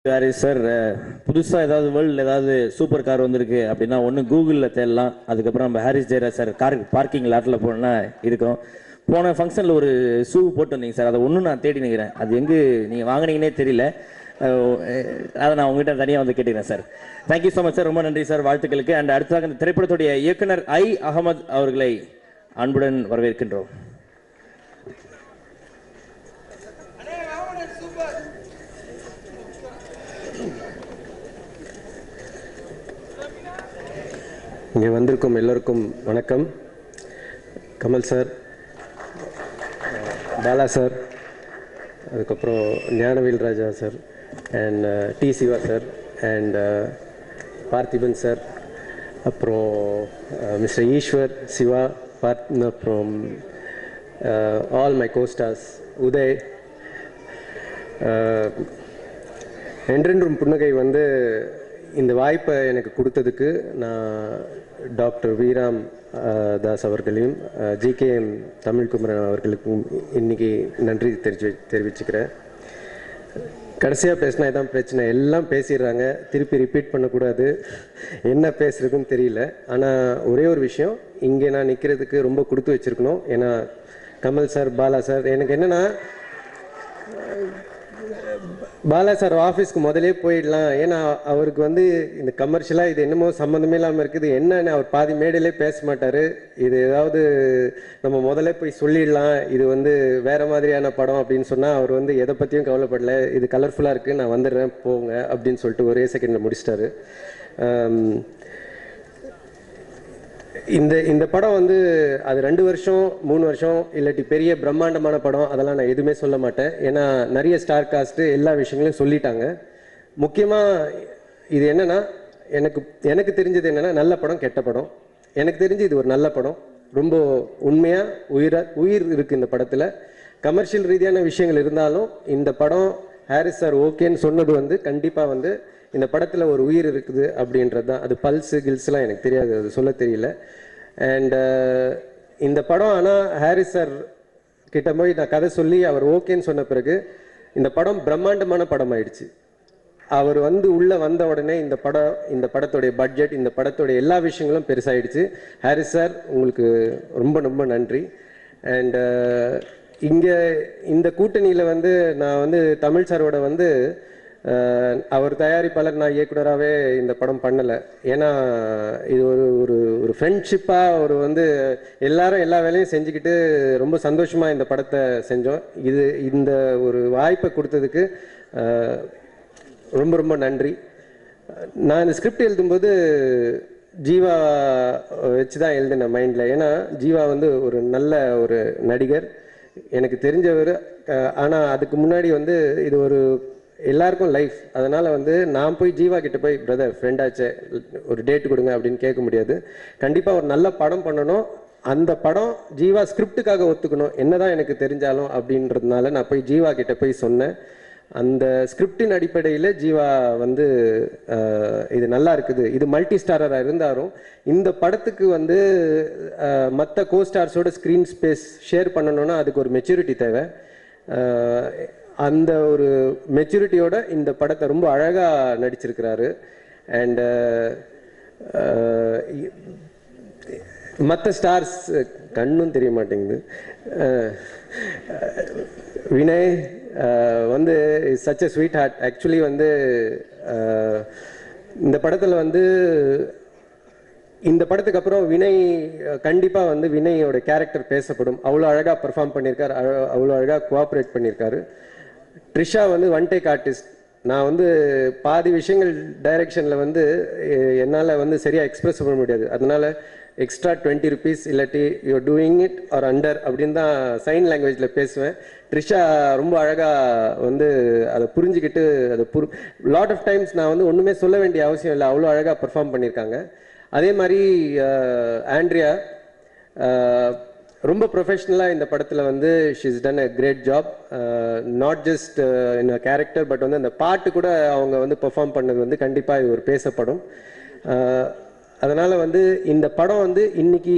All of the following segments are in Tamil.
ஹாரிஸ் சார் புதுசாக ஏதாவது வேர்ல்டில் ஏதாவது சூப்பர் கார் வந்திருக்கு அப்படின்னா ஒன்று கூகுளில் தேடலாம் அதுக்கப்புறம் நம்ம Harris Jayaraj sir car parking லாட்டில் போனால் இருக்கும் போன ஃபங்க்ஷனில் ஒரு ஷூ போட்டு வந்தீங்க சார் அதை ஒன்றும் நான் தேடி நிற்கிறேன் அது எங்கே நீங்கள் வாங்குனீங்கன்னே தெரியல அஹ், அதை நான் உங்ககிட்ட தனியாக வந்து கேட்டுக்கிறேன் sir thank you so much sir ரொம்ப நன்றி சார் வாழ்த்துக்களுக்கு அண்ட் அடுத்ததாக இந்த திரைப்படத்துடைய இயக்குனர் ஐ அகமது அவர்களை அன்புடன் வரவேற்கின்றோம் இங்கே வந்திருக்கும் எல்லோருக்கும் வணக்கம் கமல் சார் பாலா சார் அதுக்கப்புறம் Gnanavel Raja sir and T Siva sir and Parthiban sir அப்புறம் மிஸ்டர் ஈஸ்வர் சிவா பார்த் அப்புறம் all my costars Uday uh, Endrendrum Punnagai வந்து இந்த வாய்ப்பை எனக்கு கொடுத்ததுக்கு நான் டாக்டர் வீராம் அஹ், தாஸ் அவர்களையும் ஜிகேஎம் தமிழ்குமரன் அவர்களுக்கும் இன்னைக்கு நன்றி தெரிவி தெரிவிச்சுக்கிறேன் கடைசியாக பேசினா இதான் பிரச்சனை எல்லாம் பேசிடுறாங்க திருப்பி ரிப்பீட் பண்ணக்கூடாது என்ன பேசுறதுன்னு தெரியல ஆனால் ஒரே ஒரு விஷயம் இங்கே நான் நிற்கிறதுக்கு ரொம்ப கொடுத்து வச்சிருக்கணும் ஏன்னா கமல் சார் பாலா சார் எனக்கு என்னென்னா பாலா சார் ஆஃபீஸ்க்கு முதலே போயிடலாம் ஏன்னா அவருக்கு வந்து இந்த கமர்ஷியலாக இது என்னமோ சம்மந்தமே இல்லாமல் இருக்குது என்னன்னு அவர் பாதி மேடையிலே பேச மாட்டார் இது ஏதாவது நம்ம முதல்ல போய் சொல்லிடலாம் இது வந்து வேற மாதிரியான படம் அப்படின்னு சொன்னால் அவர் வந்து எதை பற்றியும் கவலைப்படல இது கலர்ஃபுல்லாக இருக்குது நான் வந்துடுறேன் போங்க அப்படின்னு சொல்லிட்டு ஒரே செகண்டில் முடிச்சிட்டாரு ஆம், இந்த இந்த படம் வந்து அது ரெண்டு வருஷம் மூணு வருஷம் இல்லாட்டி பெரிய பிரம்மாண்டமான படம் அதெல்லாம் நான் எதுவுமே சொல்ல மாட்டேன் ஏன்னா நிறைய ஸ்டார் காஸ்ட் எல்லா விஷயங்களையும் சொல்லிட்டாங்க முக்கியமாக இது என்னன்னா எனக்கு எனக்கு தெரிஞ்சது என்னன்னா நல்ல படம் கெட்ட படம் எனக்கு தெரிஞ்சு இது ஒரு நல்ல படம் ரொம்ப உண்மையாக உயிரா உயிர் இருக்குது இந்த படத்தில் கமர்ஷியல் ரீதியான விஷயங்கள் இருந்தாலும் இந்த படம் ஹாரிஸ் சார் ஓகேன்னு சொன்னது வந்து கண்டிப்பாக வந்து இந்த படத்தில் ஒரு உயிர் இருக்குது அப்படின்றது தான் அது பல்ஸு கில்ஸ்லாம் எனக்கு தெரியாது அது சொல்ல தெரியல அண்ட் இந்த படம் ஆனால் ஹாரிஸ் சார் கிட்ட போய் நான் கதை சொல்லி அவர் ஓகேன்னு சொன்ன பிறகு இந்த படம் பிரம்மாண்டமான படம் ஆயிடுச்சு அவர் வந்து உள்ள வந்த உடனே இந்த படம் இந்த படத்துடைய பட்ஜெட் இந்த படத்துடைய எல்லா விஷயங்களும் பெருசாயிடுச்சு ஹாரிஸ் சார் உங்களுக்கு ரொம்ப ரொம்ப நன்றி அண்ட் இங்கே இந்த கூட்டணியில் வந்து நான் வந்து தமிழ் சாரோட வந்து அஹ், அவர் தயாரிப்பாளர் நான் இயக்குனராகவே இந்த படம் பண்ணலை ஏன்னா இது ஒரு ஒரு ஒரு ஃப்ரெண்ட்ஷிப்பாக ஒரு வந்து எல்லாரும் எல்லா வேலையும் செஞ்சுக்கிட்டு ரொம்ப சந்தோஷமாக இந்த படத்தை செஞ்சோம் இது இந்த ஒரு வாய்ப்பை கொடுத்ததுக்கு அஹ், ரொம்ப ரொம்ப நன்றி நான் இந்த ஸ்கிரிப்ட் எழுதும்போது ஜீவா வச்சு தான் எழுதினேன் மைண்டில் ஏன்னா ஜீவா வந்து ஒரு நல்ல ஒரு நடிகர் எனக்கு தெரிஞ்சவர் ஆனால் அதுக்கு முன்னாடி வந்து இது ஒரு எல்லாருக்கும் லைஃப் அதனால் வந்து நான் போய் ஜீவா கிட்ட போய் பிரதர் ஃப்ரெண்டாச்சே ஒரு டேட் கொடுங்க அப்படின்னு கேட்க முடியாது கண்டிப்பாக ஒரு நல்ல படம் பண்ணணும் அந்த படம் ஜீவா ஸ்கிரிப்டுக்காக ஒத்துக்கணும் என்னதான் எனக்கு தெரிஞ்சாலும் அப்படின்றதுனால நான் போய் ஜீவா கிட்ட போய் சொன்னேன் அந்த ஸ்கிரிப்டின் அடிப்படையில் ஜீவா வந்து அஹ், இது நல்லா இருக்குது இது மல்டி ஸ்டாரராக இருந்தாலும் இந்த படத்துக்கு வந்து மற்ற கோ ஸ்டார்ஸோட ஸ்க்ரீன் ஸ்பேஸ் ஷேர் பண்ணணும்னா அதுக்கு ஒரு மெச்சூரிட்டி தேவை அஹ், அந்த ஒரு மெச்சூரிட்டியோட இந்த படத்தை ரொம்ப அழகாக நடிச்சிருக்கிறாரு அண்டு மற்ற ஸ்டார்ஸ் கண்ணும் தெரிய மாட்டேங்குது அஹ், வினய் அஹ், வந்து such a sweetheart actually வந்து அஹ், இந்த படத்தில் வந்து இந்த படத்துக்கு அப்புறம் வினய் அஹ், கண்டிப்பா வந்து வினயோட கேரக்டர் பேசப்படும் அவ்வளோ அழகா பெர்ஃபார்ம் பண்ணியிருக்காரு அழ- அவ்வளோ அழகா கோஆப்ரேட் பண்ணியிருக்காரு ட்ரிஷா வந்து ஒன் டேக் ஆர்டிஸ்ட் நான் வந்து பாதி விஷயங்கள் டைரக்ஷன்ல வந்து எ- என்னால வந்து சரியா எக்ஸ்பிரஸ் பண்ண முடியாது அதனால எக்ஸ்ட்ரா டுவெண்ட்டி ருபீஸ் இல்லாட்டி you're doing it or under அப்படின்னு தான் சைன் லாங்குவேஜ்ல பேசுவேன் ட்ரிஷா ரொம்ப அழகா வந்து அதை புரிஞ்சுக்கிட்டு அதை புரி லாட் ஆஃப் டைம்ஸ் நான் வந்து ஒண்ணுமே சொல்ல வேண்டிய அவசியம் இல்லை அவ்வளோ அழகா பெர்ஃபார்ம் பண்ணியிருக்காங்க அதே மாதிரி அஹ், ஆண்ட்ரியா அஹ், ரொம்ப ப்ரொஃபஷ்னலாக இந்த படத்தில் வந்து she's done a great job not just in character but வந்து அந்த பாட்டு கூட அவங்க வந்து பெர்ஃபார்ம் பண்ணது வந்து கண்டிப்பாக இது ஒரு பேசப்படும் அஹ், அதனால வந்து இந்த படம் வந்து இன்னைக்கு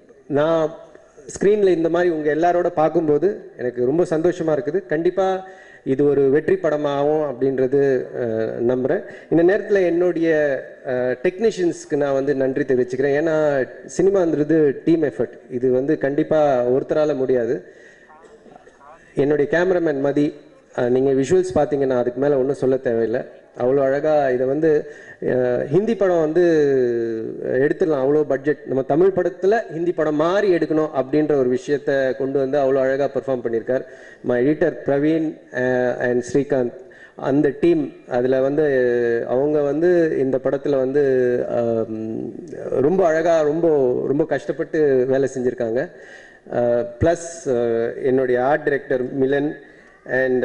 நான் ஸ்க்ரீனில் இந்த மாதிரி உங்கள் எல்லாரோட பார்க்கும்போது எனக்கு ரொம்ப சந்தோஷமாக இருக்குது கண்டிப்பாக இது ஒரு வெற்றி படமாகும் அப்படின்றது அஹ், நம்புறேன் இந்த நேரத்தில் என்னுடைய டெக்னீஷியன்ஸ்க்கு நான் வந்து நன்றி தெரிவிச்சுக்கிறேன் ஏன்னா சினிமான்றது டீம் எஃபர்ட் இது வந்து கண்டிப்பாக ஒருத்தரால் முடியாது என்னுடைய கேமராமேன் மதி அஹ், நீங்க விஷுவல்ஸ் பார்த்தீங்கன்னா அதுக்கு மேலே ஒன்றும் சொல்ல தேவையில்லை அவ்வளோ அழகாக இதை வந்து அஹ், ஹிந்தி படம் வந்து எடுத்துடலாம் அவ்வளோ பட்ஜெட் நம்ம தமிழ் படத்தில் ஹிந்தி படம் மாறி எடுக்கணும் அப்படின்ற ஒரு விஷயத்த கொண்டு வந்து அவ்வளோ அழகாக பெர்ஃபார்ம் பண்ணியிருக்கார் my editor Praveen and Srikanth அந்த டீம் அதில் வந்து அவங்க வந்து இந்த படத்தில் வந்து ஆம், ரொம்ப அழகாக ரொம்ப ரொம்ப கஷ்டப்பட்டு வேலை செஞ்சுருக்காங்க ப்ளஸ் என்னுடைய ஆர்ட் டைரக்டர் மிலன் அண்ட்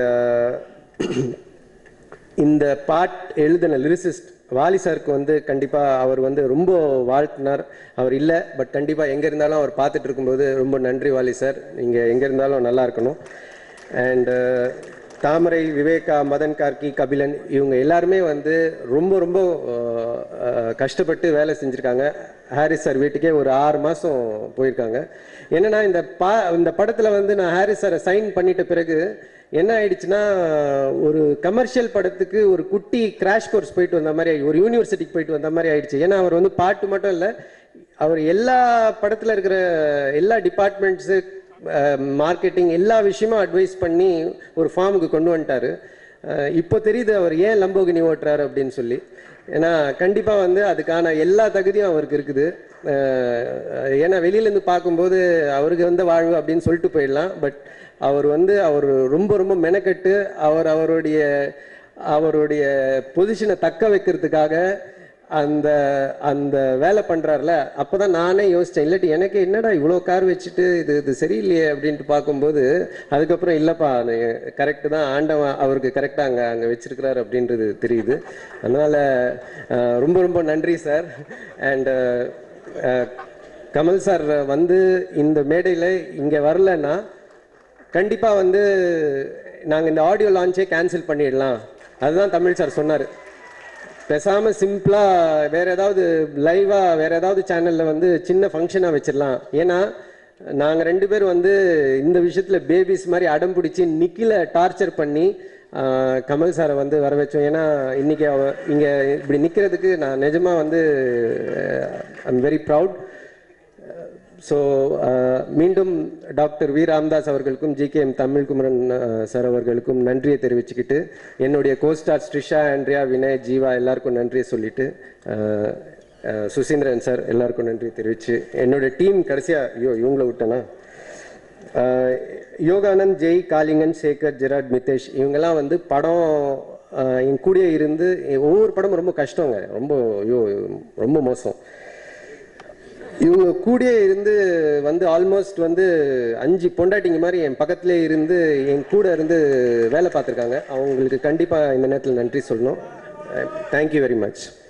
இந்த பாட் எழுதின லிரிசிஸ்ட் வாலி சாருக்கு வந்து கண்டிப்பாக அவர் வந்து ரொம்ப வாழ்த்தினார் அவர் இல்லை பட் கண்டிப்பாக எங்கே இருந்தாலும் அவர் பார்த்துட்டு இருக்கும்போது ரொம்ப நன்றி வாலி சார் நீங்கள் எங்கே இருந்தாலும் நல்லா இருக்கணும் அண்டு தாமரை விவேகா மதன் கார்கி கபிலன் இவங்க எல்லாருமே வந்து ரொம்ப ரொம்ப அஹ், அஹ், கஷ்டப்பட்டு வேலை செஞ்சுருக்காங்க ஹாரிஸ் சார் வீட்டுக்கே ஒரு ஆறு மாதம் போயிருக்காங்க என்னன்னா இந்த பா இந்த படத்தில் வந்து நான் ஹாரிஸ் சாரை சைன் பண்ணிட்ட பிறகு என்ன ஆயிடுச்சுன்னா ஒரு கமர்ஷியல் படத்துக்கு ஒரு குட்டி கிராஷ் கோர்ஸ் போயிட்டு வந்த மாதிரி ஆயி- ஒரு யூனிவர்சிட்டிக்கு போயிட்டு வந்த மாதிரி ஆயிடுச்சு ஏன்னா அவர் வந்து பாட்டு மட்டும் இல்லை அவர் எல்லா படத்தில் இருக்கிற எல்லா டிபார்ட்மெண்ட்ஸு மார்க்கெட்டிங் எல்லா விஷயமும் அட்வைஸ் பண்ணி ஒரு ஃபார்முக்கு கொண்டு வந்துட்டாரு அஹ் இப்போ தெரியுது அவர் ஏன் லம்போகினி ஓட்டுறாரு அப்படின்னு சொல்லி ஏன்னா கண்டிப்பாக வந்து அதுக்கான எல்லா தகுதியும் அவருக்கு இருக்குது அஹ் ஏன்னா வெளியிலேருந்து பார்க்கும்போது அவருக்கு வந்து வாழ்வு அப்படின்னு சொல்லிட்டு போயிடலாம் பட் அவர் வந்து அவர் ரொம்ப ரொம்ப மெனக்கெட்டு அவர் அவருடைய அவருடைய பொசிஷனை தக்க வைக்கிறதுக்காக அந்த அந்த வேலை பண்றாருல அப்பதான் நானே யோசிச்சேன் இல்லாட்டி எனக்கு என்னடா இவ்வளோ கார் வச்சுட்டு இது இது சரியில்லையே அப்படின்ட்டு பார்க்கும்போது அதுக்கப்புறம் இல்லைப்பா கரெக்டு தான் ஆண்டவன் அவருக்கு கரெக்டாக அங்கே அங்கே வச்சிருக்கிறாரு அப்படின்றது தெரியுது அதனால அஹ், ரொம்ப ரொம்ப நன்றி சார் அண்ட் கமல் சார் வந்து இந்த மேடையில் இங்கே வரலன்னா கண்டிப்பாக வந்து நாங்கள் இந்த ஆடியோ லான்ச்சே கேன்சல் பண்ணிடலாம் அதுதான் தமிழ் சார் சொன்னார் பேசாமல் சிம்பிளாக வேற ஏதாவது லைவாக வேற ஏதாவது சேனலில் வந்து சின்ன ஃபங்க்ஷனாக வச்சிடலாம் ஏன்னா நாங்கள் ரெண்டு பேரும் வந்து இந்த விஷயத்தில் பேபிஸ் மாதிரி அடம் பிடிச்சி நிக்கில டார்ச்சர் பண்ணி ஆஹ், கமல் சாரை வந்து வர வச்சோம் ஏன்னா இன்னைக்கு அவ இங்கே இப்படி நிற்கிறதுக்கு நான் நிஜமாக வந்து ஐம் வெரி ப்ரவுட் ஸோ மீண்டும் டாக்டர் வி ராம்தாஸ் அவர்களுக்கும் G K M Tamilkumaran uh, sir அவர்களுக்கும் நன்றியை தெரிவிச்சுக்கிட்டு என்னுடைய கோஸ்டார் ஸ்ட்ரிஷா ஆண்ட்ரியா வினய் ஜீவா எல்லாருக்கும் நன்றியை சொல்லிட்டு அஹ், அஹ், சுசீந்திரன் சார் எல்லாருக்கும் நன்றி தெரிவிச்சு என்னோட டீம் கடைசியாக ஐயோ இவங்கள விட்டேனா அஹ், யோகானந்த் ஜெய் காளிங்கன் சேகர் ஜெராட் மிதேஷ் இவங்கெல்லாம் வந்து படம் அஹ், என் கூடயே இருந்து ஒவ்வொரு படமும் ரொம்ப கஷ்டங்க ரொம்ப ஐயோ ரொம்ப மோசம் இவங்க கூடயே இருந்து வந்து ஆல்மோஸ்ட் வந்து அஞ்சு பொண்டாட்டிங்க மாதிரி என் பக்கத்திலே இருந்து என் கூட இருந்து வேலை பார்த்துருக்காங்க அவங்களுக்கு கண்டிப்பாக இந்த நேரத்தில் நன்றி சொல்லணும் தேங்க்யூ வெரி மச்